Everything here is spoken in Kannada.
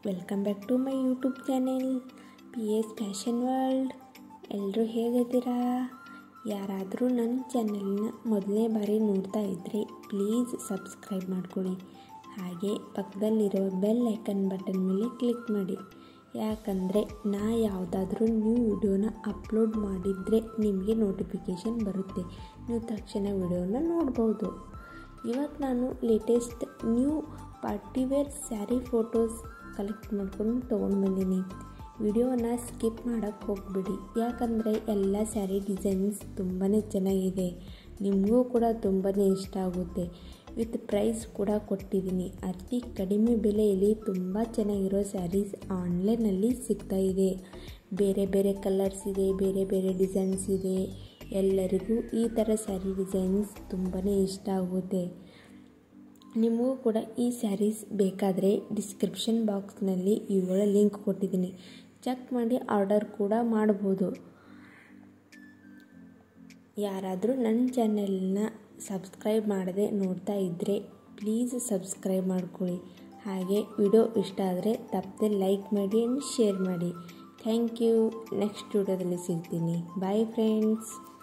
welcome back to my YouTube channel P S fashion world ಎಲ್ಲರೂ ಹೇಗಿದ್ದೀರಾ ಯಾರಾದರೂ ನನ್ನ ಚಾನೆಲ್ನ ಮೊದಲನೇ ಬಾರಿ ನೋಡ್ತಾ ಇದ್ದರೆ ಪ್ಲೀಸ್ ಸಬ್ಸ್ಕ್ರೈಬ್ ಮಾಡ್ಕೊಳ್ಳಿ ಹಾಗೆ ಪಕ್ಕದಲ್ಲಿರೋ ಬೆಲ್ ಐಕನ್ ಬಟನ್ ಮೇಲೆ ಕ್ಲಿಕ್ ಮಾಡಿ ಯಾಕಂದರೆ ನಾ ಯಾವುದಾದ್ರೂ ನ್ಯೂ ವಿಡಿಯೋನ ಅಪ್ಲೋಡ್ ಮಾಡಿದರೆ ನಿಮಗೆ ನೋಟಿಫಿಕೇಷನ್ ಬರುತ್ತೆ ನೀವು ತಕ್ಷಣ ವಿಡಿಯೋನ ನೋಡ್ಬೋದು ಇವತ್ತು ನಾನು latest new party wear sari photos collect ಮಾಡ್ಕೊಂಡು ತೊಗೊಂಡು ಬಂದೀನಿ ವಿಡಿಯೋನ ಸ್ಕಿಪ್ ಮಾಡೋಕ್ಕೆ ಹೋಗ್ಬಿಡಿ ಯಾಕಂದರೆ ಎಲ್ಲ ಸ್ಯಾರಿ ಡಿಸೈನ್ಸ್ ತುಂಬಾ ಚೆನ್ನಾಗಿದೆ ನಿಮಗೂ ಕೂಡ ತುಂಬಾ ಇಷ್ಟ ಆಗುತ್ತೆ ವಿತ್ ಪ್ರೈಸ್ ಕೂಡ ಕೊಟ್ಟಿದ್ದೀನಿ ಅತಿ ಕಡಿಮೆ ಬೆಲೆಯಲ್ಲಿ ತುಂಬ ಚೆನ್ನಾಗಿರೋ ಸ್ಯಾರೀಸ್ ಆನ್ಲೈನಲ್ಲಿ ಸಿಗ್ತಾ ಇದೆ ಬೇರೆ ಬೇರೆ ಕಲರ್ಸ್ ಇದೆ ಬೇರೆ ಬೇರೆ ಡಿಸೈನ್ಸ್ ಇದೆ ಎಲ್ಲರಿಗೂ ಈ ಥರ ಸ್ಯಾರಿ ಡಿಸೈನ್ಸ್ ತುಂಬಾ ಇಷ್ಟ ಆಗುತ್ತೆ ನಿಮಗೂ ಕೂಡ ಈ ಸ್ಯಾರೀಸ್ ಬೇಕಾದರೆ ಡಿಸ್ಕ್ರಿಪ್ಷನ್ ಬಾಕ್ಸ್ನಲ್ಲಿ ಇವುಗಳ ಲಿಂಕ್ ಕೊಟ್ಟಿದ್ದೀನಿ ಚೆಕ್ ಮಾಡಿ ಆರ್ಡರ್ ಕೂಡ ಮಾಡ್ಬೋದು ಯಾರಾದರೂ ನನ್ನ ಚಾನೆಲ್ನ ಸಬ್ಸ್ಕ್ರೈಬ್ ಮಾಡದೆ ನೋಡ್ತಾ ಇದ್ದರೆ ಪ್ಲೀಸ್ ಸಬ್ಸ್ಕ್ರೈಬ್ ಮಾಡ್ಕೊಳ್ಳಿ ಹಾಗೆ ವಿಡಿಯೋ ಇಷ್ಟ ಆದರೆ ತಪ್ಪದೆ ಲೈಕ್ ಮಾಡಿ ಆ್ಯಂಡ್ ಶೇರ್ ಮಾಡಿ ಥ್ಯಾಂಕ್ ಯು ನೆಕ್ಸ್ಟ್ ವಿಡಿಯೋದಲ್ಲಿ ಸಿಗ್ತೀನಿ ಬಾಯ್ ಫ್ರೆಂಡ್ಸ್